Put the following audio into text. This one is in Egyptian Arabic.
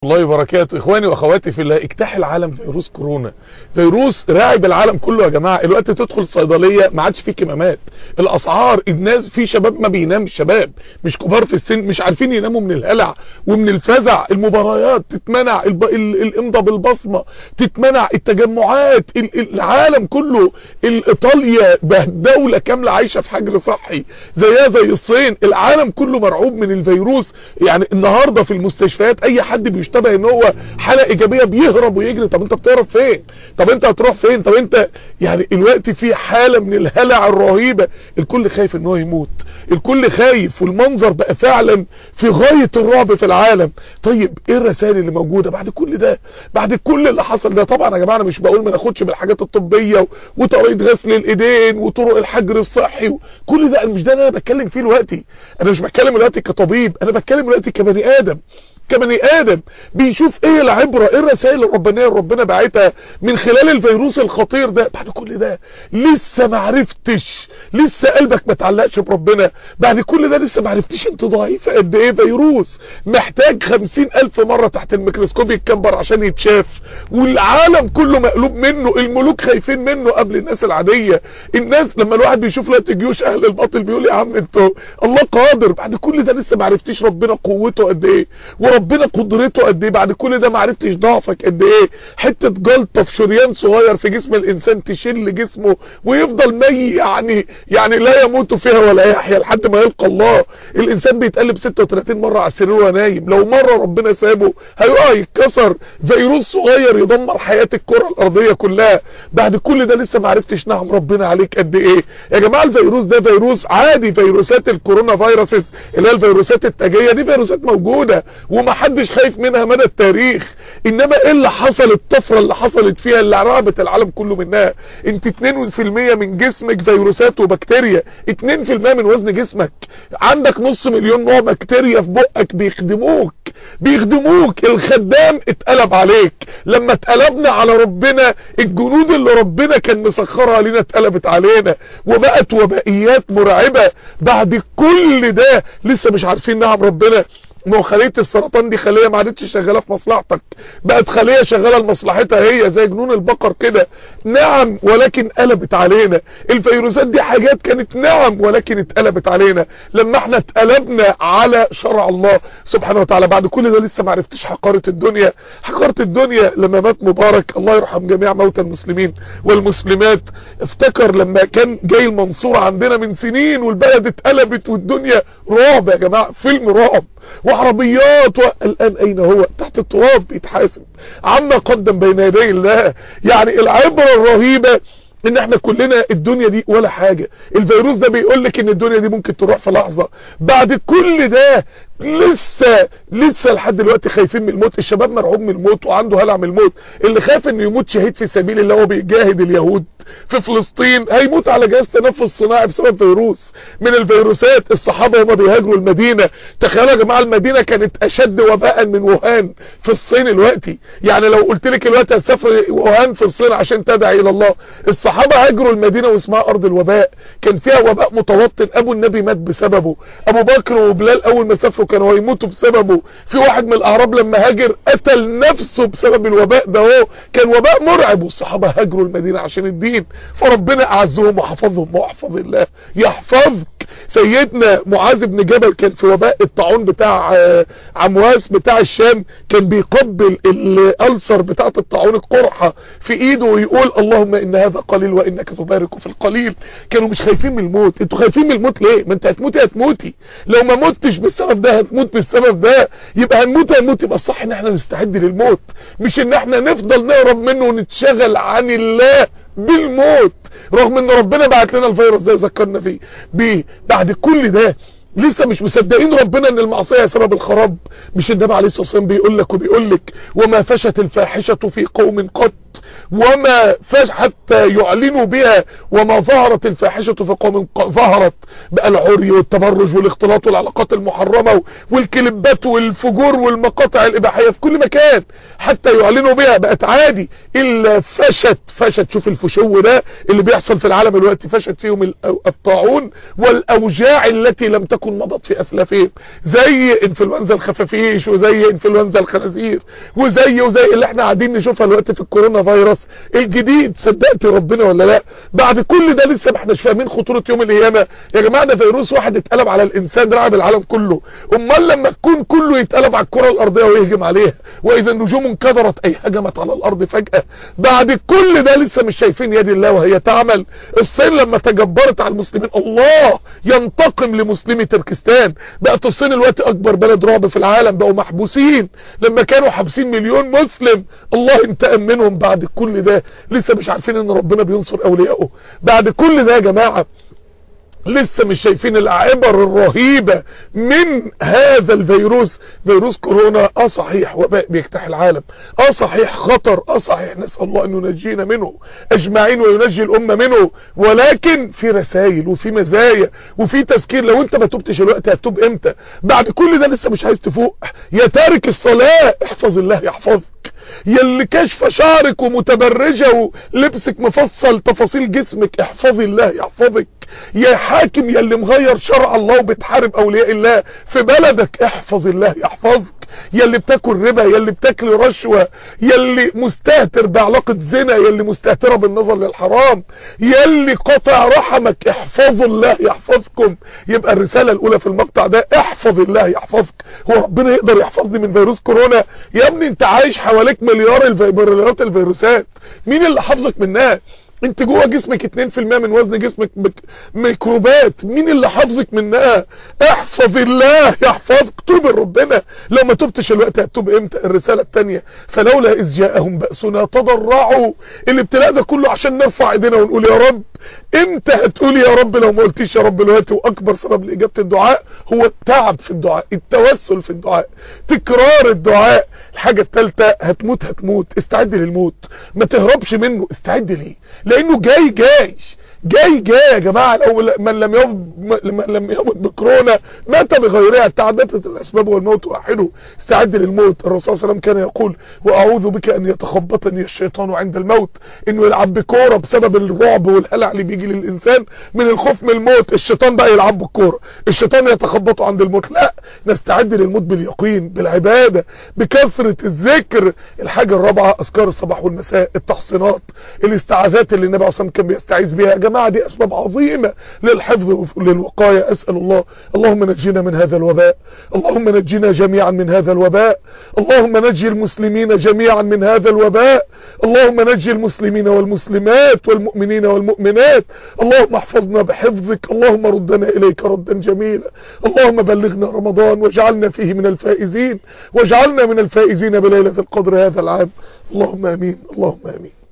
الله وبركاته اخواني واخواتي في الله اجتاح العالم فيروس كورونا فيروس راعب العالم كله يا جماعه الوقت تدخل الصيدليه ما عادش فيه كمامات الاسعار الناس في شباب ما بينامش شباب مش كبار في السن مش عارفين يناموا من الهلع ومن الفزع المباريات تتمنع الب... ال... الامضاء بالبصمه تتمنع التجمعات ال... العالم كله ال... ايطاليا دوله كامله عايشه في حجر صحي زيها زي الصين العالم كله مرعوب من الفيروس يعني النهارده في المستشفيات اي حد بيشتغل بيشتبه ان هو حالة ايجابية بيهرب ويجري طب انت بتهرب فين طب انت هتروح فين طب انت يعني الوقت في حالة من الهلع الرهيبة الكل خايف ان هو يموت الكل خايف والمنظر بقى فعلا في غاية الرعب في العالم طيب ايه الرسائل اللي موجودة بعد كل ده بعد كل اللي حصل ده طبعا يا جماعة انا مش بقول ما ناخدش بالحاجات الطبية وطريقة غسل الايدين وطرق الحجر الصحي كل ده مش ده اللي انا بتكلم فيه دلوقتي انا مش بتكلم دلوقتي كطبيب انا بتكلم دلوقتي كبني ادم كبني ادم بيشوف ايه العبرة ايه الرسائل الربانية اللي ربنا بعتها من خلال الفيروس الخطير ده بعد كل ده لسه ما عرفتش لسه قلبك ما تعلقش بربنا بعد كل ده لسه ما عرفتش انت ضعيفة قد ايه فيروس محتاج خمسين الف مرة تحت الميكروسكوب يتكبر عشان يتشاف والعالم كله مقلوب منه الملوك خايفين منه قبل الناس العادية الناس لما الواحد بيشوف لقيت جيوش اهل الباطل بيقول يا عم انتوا الله قادر بعد كل ده لسه ما عرفتيش ربنا قوته قد ايه وربنا قدرته قد ايه بعد كل ده ما عرفتش ضعفك قد ايه حته جلطه في شريان صغير في جسم الانسان تشل جسمه ويفضل مي يعني يعني لا يموت فيها ولا يحيا لحد ما يلقى الله الانسان بيتقلب 36 مره على السرير وهو نايم لو مره ربنا سابه هيقع يتكسر فيروس صغير يدمر حياه الكره الارضيه كلها بعد كل ده لسه ما عرفتش نعم ربنا عليك قد ايه يا جماعه الفيروس ده فيروس عادي فيروسات الكورونا فيروسز اللي هي الفيروسات التاجيه دي فيروسات موجوده ومحدش خايف منها مدى التاريخ انما ايه اللي حصل الطفره اللي حصلت فيها اللي رعبت العالم كله منها انت 2% من جسمك فيروسات وبكتيريا 2% من وزن جسمك عندك نص مليون نوع بكتيريا في بقك بيخدموك بيخدموك الخدام اتقلب عليك لما اتقلبنا على ربنا الجنود اللي ربنا كان مسخرها لنا اتقلبت علينا وبقت وبائيات مرعبة بعد كل ده لسه مش عارفين نعم ربنا ما هو خليه السرطان دي خليه ما عادتش شغاله في مصلحتك بقت خليه شغاله لمصلحتها هي زي جنون البقر كده نعم ولكن قلبت علينا الفيروسات دي حاجات كانت نعم ولكن اتقلبت علينا لما احنا اتقلبنا على شرع الله سبحانه وتعالى بعد كل ده لسه ما عرفتش حقاره الدنيا حقاره الدنيا لما مات مبارك الله يرحم جميع موتى المسلمين والمسلمات افتكر لما كان جاي المنصور عندنا من سنين والبلد اتقلبت والدنيا رعب يا جماعه فيلم رعب وعربيات الان اين هو تحت التراب بيتحاسب عما قدم بين يدي الله يعني العبرة الرهيبة ان احنا كلنا الدنيا دي ولا حاجة الفيروس ده بيقول لك ان الدنيا دي ممكن تروح في لحظة بعد كل ده لسه لسه لحد دلوقتي خايفين من الموت الشباب مرعوب من الموت وعنده هلع من الموت اللي خاف انه يموت شهيد في سبيل الله وهو بيجاهد اليهود في فلسطين هيموت على جهاز تنفس صناعي بسبب فيروس من الفيروسات الصحابه هما بيهاجروا المدينه تخيلوا يا جماعه المدينه كانت اشد وباء من ووهان في الصين دلوقتي يعني لو قلت لك دلوقتي هتسافر ووهان في الصين عشان تدعي الى الله الصحابه هاجروا المدينه واسمها ارض الوباء كان فيها وباء متوطن ابو النبي مات بسببه ابو بكر وبلال اول ما سافروا كانوا هيموتوا بسببه في واحد من الاعراب لما هاجر قتل نفسه بسبب الوباء ده هو كان وباء مرعب والصحابه هاجروا المدينه عشان الدين فربنا اعزهم وحفظهم واحفظ الله يحفظك سيدنا معاذ بن جبل كان في وباء الطاعون بتاع عمواس بتاع الشام كان بيقبل الالسر بتاعه الطاعون القرحه في ايده ويقول اللهم ان هذا قليل وانك تبارك في القليل كانوا مش خايفين من الموت انتوا خايفين من الموت ليه ما انت هتموتي هتموتي لو ما متش بالسبب ده هتموت بالسبب ده يبقى هنموت هنموت يبقى الصح ان احنا نستعد للموت مش ان احنا نفضل نهرب منه ونتشغل عن الله بالموت رغم ان ربنا بعت لنا الفيروس ده ذكرنا فيه بيه بعد كل ده لسه مش مصدقين ربنا ان المعصيه سبب الخراب مش النبي عليه الصلاه والسلام بيقول لك وبيقول لك وما فشت الفاحشه في قوم قط وما فاش حتى يعلنوا بها وما ظهرت الفاحشة في قوم ظهرت بقى العري والتبرج والاختلاط والعلاقات المحرمة والكليبات والفجور والمقاطع الإباحية في كل مكان حتى يعلنوا بها بقت عادي إلا فشت فشت شوف الفشو ده اللي بيحصل في العالم دلوقتي فشت فيهم الطاعون والأوجاع التي لم تكن مضت في أسلافهم زي انفلونزا الخفافيش وزي انفلونزا الخنازير وزي وزي اللي احنا قاعدين نشوفها دلوقتي في الكورونا فيروس الجديد صدقت ربنا ولا لا بعد كل ده لسه ما احناش فاهمين خطوره يوم القيامه يا جماعه ده فيروس واحد اتقلب على الانسان رعب العالم كله امال لما تكون كله يتقلب على الكره الارضيه ويهجم عليها واذا النجوم انكدرت اي هجمت على الارض فجاه بعد كل ده لسه مش شايفين يد الله وهي تعمل الصين لما تجبرت على المسلمين الله ينتقم لمسلمي تركستان بقت الصين الوقت اكبر بلد رعب في العالم بقوا محبوسين لما كانوا حابسين مليون مسلم الله انتقم منهم بعد كل ده لسه مش عارفين ان ربنا بينصر اوليائه بعد كل ده يا جماعة لسه مش شايفين العبر الرهيبة من هذا الفيروس فيروس كورونا اه صحيح وباء بيجتاح العالم اه صحيح خطر اه صحيح نسأل الله انه ينجينا منه اجمعين وينجي الامة منه ولكن في رسائل وفي مزايا وفي تذكير لو انت ما تبتش الوقت هتوب امتى بعد كل ده لسه مش عايز تفوق يا تارك الصلاة احفظ الله يحفظك يلي كشف شعرك ومتبرجة ولبسك مفصل تفاصيل جسمك احفظي الله يحفظك يا حاكم يلي مغير شرع الله وبتحارب اولياء الله في بلدك احفظ الله يحفظك يلي بتاكل ربا يلي بتاكل رشوة يلي مستهتر بعلاقة زنا يلي مستهترة بالنظر للحرام يلي قطع رحمك احفظوا الله يحفظكم يبقى الرسالة الاولى في المقطع ده احفظ الله يحفظك هو ربنا يقدر يحفظني من فيروس كورونا يا ابني انت عايش حواليك مليار مليارات الفيروسات مين اللي حافظك منها انت جوه جسمك 2% من وزن جسمك ميكروبات مين اللي حافظك منها احفظ الله يحفظك توب ربنا لو ما تبتش الوقت هتوب امتى الرسالة التانية فلولا اذ جاءهم بأسنا تضرعوا الابتلاء ده كله عشان نرفع ايدينا ونقول يا رب امتى هتقول يا رب لو ما قلتيش يا رب دلوقتي واكبر سبب لاجابه الدعاء هو التعب في الدعاء التوسل في الدعاء تكرار الدعاء الحاجة الثالثه هتموت هتموت استعد للموت ما تهربش منه استعد ليه لانه جاي جاي جاي جاي يا جماعة الأول من لم يمت من لم يمت بكورونا مات بغيرها تعددت الأسباب والموت واحده استعد للموت الرسول صلى الله عليه وسلم كان يقول وأعوذ بك أن يتخبطني الشيطان عند الموت إنه يلعب بكورة بسبب الرعب والهلع اللي بيجي للإنسان من الخوف من الموت الشيطان بقى يلعب بالكورة الشيطان يتخبطه عند الموت لا نستعد للموت باليقين بالعبادة بكثرة الذكر الحاجة الرابعة أذكار الصباح والمساء التحصينات الاستعاذات اللي النبي صلى الله عليه وسلم كان بيستعيذ بيها يا جماعة دي أسباب عظيمة للحفظ وللوقاية أسأل الله اللهم نجينا من هذا الوباء اللهم نجينا جميعا من هذا الوباء اللهم نجي المسلمين جميعا من هذا الوباء اللهم نجي المسلمين والمسلمات والمؤمنين والمؤمنات اللهم احفظنا بحفظك اللهم ردنا إليك ردا جميلا اللهم بلغنا رمضان واجعلنا فيه من الفائزين واجعلنا من الفائزين بليلة القدر هذا العام اللهم امين اللهم امين